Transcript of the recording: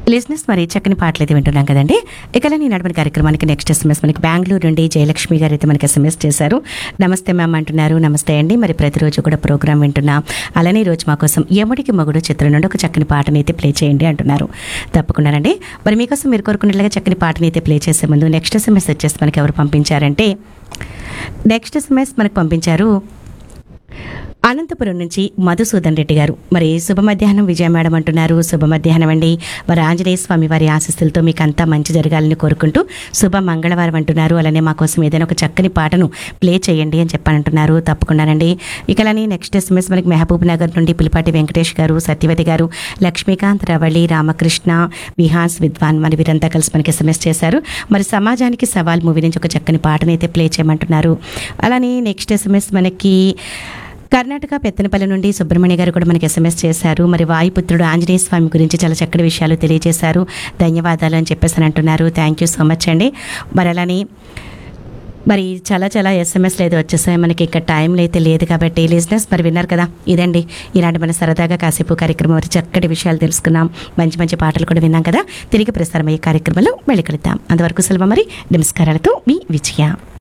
లిజినెస్ మరి చక్కని పాటలు అయితే వింటున్నాం కదండి ఇక నేను నడపని కార్యక్రమానికి నెక్స్ట్ ఎస్ఎంఎస్ మనకి బెంగళూరు నుండి జయలక్ష్మి గారు అయితే మనకి ఎస్ఎంఎస్ చేశారు నమస్తే మ్యామ్ అంటున్నారు నమస్తే అండి మరి ప్రతిరోజు కూడా ప్రోగ్రామ్ వింటున్నాం అలానే ఈ రోజు మా కోసం యముడికి మగుడు చిత్రం నుండి ఒక చక్కని పాటని అయితే ప్లే చేయండి అంటున్నారు తప్పకుండానండి మరి మీకోసం మీరు కోరుకున్నట్లుగా చక్కని పాటని అయితే ప్లే చేసే ముందు నెక్స్ట్ ఎస్ఎంఎస్ వచ్చేసి మనకి ఎవరు పంపించారంటే నెక్స్ట్ ఎస్ఎంఎస్ మనకు పంపించారు అనంతపురం నుంచి మధుసూదన్ రెడ్డి గారు మరి శుభ మధ్యాహ్నం విజయ మేడం అంటున్నారు శుభ మధ్యాహ్నం అండి మరి ఆంజనేయ స్వామి వారి ఆశీస్సులతో మీకు అంతా మంచి జరగాలని కోరుకుంటూ శుభ మంగళవారం అంటున్నారు అలానే మా కోసం ఏదైనా ఒక చక్కని పాటను ప్లే చేయండి అని చెప్పానంటున్నారు తప్పకుండానండి ఇక అలానే నెక్స్ట్ ఎస్ఎంఎస్ మనకి మహబూబ్ నగర్ నుండి పులిపాటి వెంకటేష్ గారు సత్యవతి గారు లక్ష్మీకాంత్ రవళి రామకృష్ణ విహాస్ విద్వాన్ మరి వీరంతా కలిసి మనకి ఎస్ఎంఎస్ చేశారు మరి సమాజానికి సవాల్ మూవీ నుంచి ఒక చక్కని పాటను అయితే ప్లే చేయమంటున్నారు అలానే నెక్స్ట్ ఎస్ఎంఎస్ మనకి కర్ణాటక పెత్తనపల్లి నుండి సుబ్రహ్మణ్య గారు కూడా మనకి ఎస్ఎంఎస్ చేశారు మరి వాయుపుత్రుడు ఆంజనేయ స్వామి గురించి చాలా చక్కటి విషయాలు తెలియజేశారు ధన్యవాదాలు అని చెప్పేసి అని అంటున్నారు థ్యాంక్ యూ సో మచ్ అండి మరి అలానే మరి చాలా చాలా ఎస్ఎంఎస్లు అయితే వచ్చేసాయి మనకి ఇక్కడ టైంలో అయితే లేదు కాబట్టి లిజినెస్ మరి విన్నారు కదా ఇదండి ఇలాంటి మన సరదాగా కాసేపు కార్యక్రమం మరి చక్కటి విషయాలు తెలుసుకున్నాం మంచి మంచి పాటలు కూడా విన్నాం కదా తిరిగి ప్రసారమయ్యే కార్యక్రమంలో వెళ్ళి కలుద్దాం అంతవరకు సెలవు మరి నమస్కారాలతో మీ విజయ